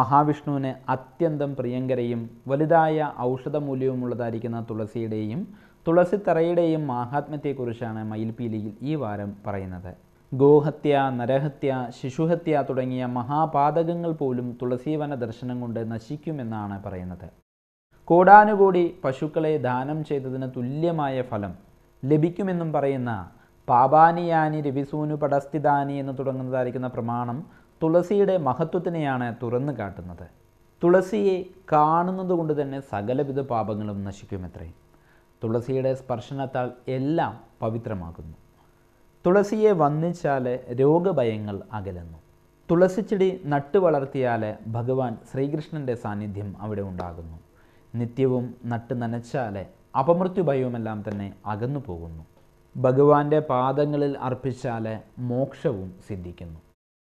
മഹാവിഷ്ണുവിന് അത്യന്തം പ്രിയങ്കരയും വലുതായ ഔഷധമൂല്യവുമുള്ളതായിരിക്കുന്ന തുളസിയുടെയും തുളസിത്തറയുടെയും മാഹാത്മ്യത്തെക്കുറിച്ചാണ് മയിൽപീലിയിൽ ഈ വാരം പറയുന്നത് ഗോഹത്യ നരഹത്യ ശിശുഹത്യ തുടങ്ങിയ മഹാപാതകങ്ങൾ പോലും തുളസീവന ദർശനം കൊണ്ട് നശിക്കുമെന്നാണ് പറയുന്നത് കോടാനുകോടി പശുക്കളെ ദാനം ചെയ്തതിന് തുല്യമായ ഫലം ലഭിക്കുമെന്നും പറയുന്ന പാപാനിയാനി രവിസൂനു പടസ്ഥിതാനി എന്ന് തുടങ്ങുന്നതായിരിക്കുന്ന പ്രമാണം തുളസിയുടെ മഹത്വത്തിനെയാണ് തുറന്നു കാട്ടുന്നത് തുളസിയെ കാണുന്നത് കൊണ്ട് തന്നെ സകലവിധ പാപങ്ങളും നശിക്കുമത്രേ തുളസിയുടെ സ്പർശനത്താൽ എല്ലാം പവിത്രമാകുന്നു തുളസിയെ വന്നിച്ചാൽ രോഗഭയങ്ങൾ അകലുന്നു തുളസിച്ചെടി നട്ടു വളർത്തിയാൽ ഭഗവാൻ ശ്രീകൃഷ്ണൻ്റെ സാന്നിധ്യം അവിടെ ഉണ്ടാകുന്നു നിത്യവും നട്ട് നനച്ചാൽ അപമൃത്യു ഭയവുമെല്ലാം തന്നെ അകന്നു പോകുന്നു ഭഗവാന്റെ പാദങ്ങളിൽ അർപ്പിച്ചാൽ മോക്ഷവും സിദ്ധിക്കുന്നു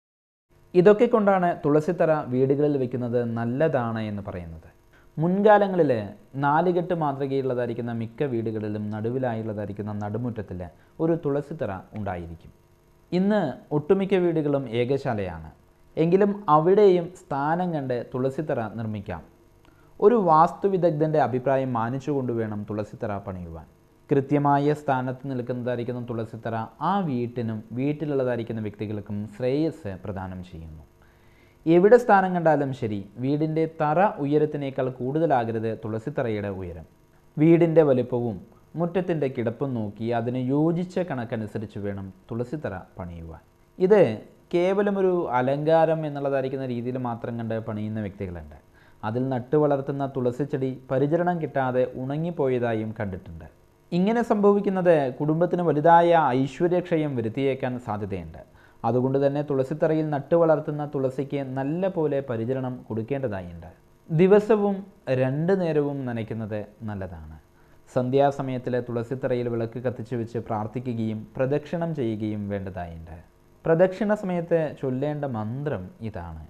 ഇതൊക്കെ കൊണ്ടാണ് തുളസിത്തറ വീടുകളിൽ വെക്കുന്നത് നല്ലതാണ് എന്ന് പറയുന്നത് മുൻകാലങ്ങളിൽ നാലുകെട്ട് മാതൃകയുള്ളതായിരിക്കുന്ന മിക്ക വീടുകളിലും നടുവിലായുള്ളതായിരിക്കുന്ന നടുമുറ്റത്തിൽ ഒരു തുളസിത്തറ ഉണ്ടായിരിക്കും ഇന്ന് ഒട്ടുമിക്ക വീടുകളും ഏകശാലയാണ് എങ്കിലും അവിടെയും സ്ഥാനം കണ്ട് തുളസിത്തറ നിർമ്മിക്കാം ഒരു വാസ്തുവിദഗ്ധൻ്റെ അഭിപ്രായം മാനിച്ചുകൊണ്ട് വേണം തുളസിത്തറ പണിയുവാൻ കൃത്യമായ സ്ഥാനത്ത് നിൽക്കുന്നതായിരിക്കുന്ന തുളസിത്തറ ആ വീട്ടിനും വീട്ടിലുള്ളതായിരിക്കുന്ന വ്യക്തികൾക്കും ശ്രേയസ് പ്രദാനം ചെയ്യുന്നു എവിടെ സ്ഥാനം കണ്ടാലും ശരി വീടിൻ്റെ തറ ഉയരത്തിനേക്കാൾ കൂടുതലാകരുത് തുളസിത്തറയുടെ ഉയരം വീടിൻ്റെ വലുപ്പവും മുറ്റത്തിൻ്റെ കിടപ്പും നോക്കി അതിന് യോജിച്ച കണക്കനുസരിച്ച് വേണം തുളസിത്തറ പണിയുവാൻ ഇത് കേവലം ഒരു അലങ്കാരം എന്നുള്ളതായിരിക്കുന്ന രീതിയിൽ മാത്രം കണ്ട് പണിയുന്ന വ്യക്തികളുണ്ട് അതിൽ നട്ടു വളർത്തുന്ന തുളസിച്ചെടി പരിചരണം കിട്ടാതെ ഉണങ്ങിപ്പോയതായും കണ്ടിട്ടുണ്ട് ഇങ്ങനെ സംഭവിക്കുന്നത് കുടുംബത്തിന് വലുതായ ഐശ്വര്യക്ഷയം വരുത്തിയേക്കാൻ സാധ്യതയുണ്ട് അതുകൊണ്ട് തന്നെ തുളസിത്തറയിൽ നട്ടു വളർത്തുന്ന തുളസിക്ക് നല്ല പോലെ പരിചരണം കൊടുക്കേണ്ടതായുണ്ട് ദിവസവും രണ്ട് നേരവും നനയ്ക്കുന്നത് നല്ലതാണ് സന്ധ്യാസമയത്തിൽ തുളസിത്തറയിൽ വിളക്ക് കത്തിച്ചു വെച്ച് പ്രാർത്ഥിക്കുകയും പ്രദക്ഷിണം ചെയ്യുകയും വേണ്ടതായുണ്ട് പ്രദക്ഷിണ സമയത്ത് ചൊല്ലേണ്ട മന്ത്രം ഇതാണ്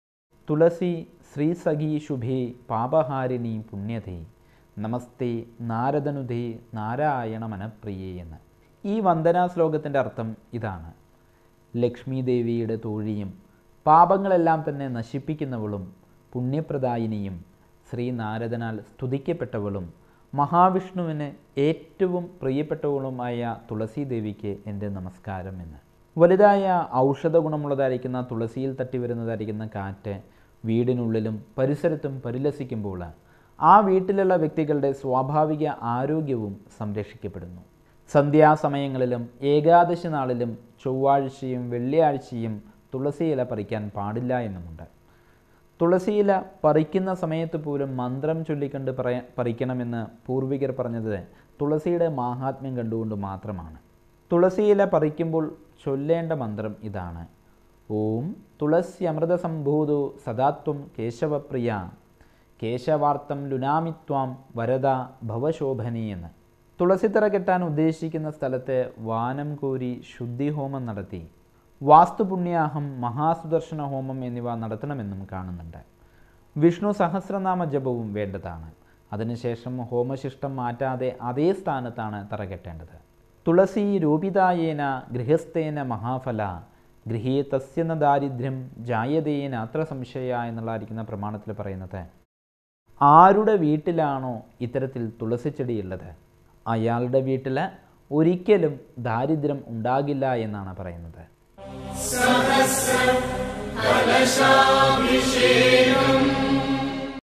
തുളസി ശ്രീസഖി ശുഭേ പാപഹാരിണി പുണ്യതേ നമസ്തേ നാരദനുദേ നാരായണ മനപ്രിയേ എന്ന് ഈ വന്ദനാ ശ്ലോകത്തിൻ്റെ അർത്ഥം ഇതാണ് ലക്ഷ്മി ദേവിയുടെ തോഴിയും പാപങ്ങളെല്ലാം തന്നെ നശിപ്പിക്കുന്നവളും പുണ്യപ്രദായിനിയും ശ്രീനാരദനാൽ സ്തുതിക്കപ്പെട്ടവളും മഹാവിഷ്ണുവിന് ഏറ്റവും പ്രിയപ്പെട്ടവളുമായ തുളസി ദേവിക്ക് എൻ്റെ നമസ്കാരം എന്ന് വലുതായ ഔഷധ ഗുണമുള്ളതായിരിക്കുന്ന തുളസിയിൽ തട്ടി വരുന്നതായിരിക്കുന്ന കാറ്റ് വീടിനുള്ളിലും പരിസരത്തും പരിലസിക്കുമ്പോൾ ആ വീട്ടിലുള്ള വ്യക്തികളുടെ സ്വാഭാവിക ആരോഗ്യവും സംരക്ഷിക്കപ്പെടുന്നു സന്ധ്യാസമയങ്ങളിലും ഏകാദശി നാളിലും ചൊവ്വാഴ്ചയും വെള്ളിയാഴ്ചയും തുളസിയില പറിക്കാൻ പാടില്ല എന്നുമുണ്ട് തുളസിയില പറിക്കുന്ന സമയത്ത് പോലും മന്ത്രം ചൊല്ലിക്കണ്ട് പറയ പറിക്കണമെന്ന് പൂർവികർ പറഞ്ഞത് തുളസിയുടെ മാഹാത്മ്യം കണ്ടുകൊണ്ട് മാത്രമാണ് തുളസിയില പറിക്കുമ്പോൾ ചൊല്ലേണ്ട മന്ത്രം ഇതാണ് ഓം തുളസി അമൃത സംഭൂതോ സദാത്വം കേശവപ്രിയ കേശവാർത്തം ലുനാമിത്വാം വരദ ഭവശോഭനി എന്ന് തുളസിത്തറ കെട്ടാൻ ഉദ്ദേശിക്കുന്ന സ്ഥലത്ത് വാനം കോരി ശുദ്ധിഹോമം നടത്തി വാസ്തുപുണ്യാഹം മഹാസുദർശന ഹോമം എന്നിവ നടത്തണമെന്നും കാണുന്നുണ്ട് വിഷ്ണു സഹസ്രനാമ ജപവും വേണ്ടതാണ് അതിനുശേഷം ഹോമശിഷ്ടം മാറ്റാതെ അതേ സ്ഥാനത്താണ് തറ കെട്ടേണ്ടത് തുളസി രൂപിതായേന ഗൃഹസ്ഥേന മഹാഫല ഗൃഹീ തസ്യന ദാരിദ്ര്യം ജായതേന അത്ര സംശയ എന്നുള്ളതായിരിക്കുന്ന പ്രമാണത്തിൽ പറയുന്നത് ആരുടെ വീട്ടിലാണോ ഇത്തരത്തിൽ തുളസിച്ചെടിയുള്ളത് അയാളുടെ വീട്ടിൽ ഒരിക്കലും ദാരിദ്ര്യം ഉണ്ടാകില്ല എന്നാണ് പറയുന്നത് കലശാഭിഷേക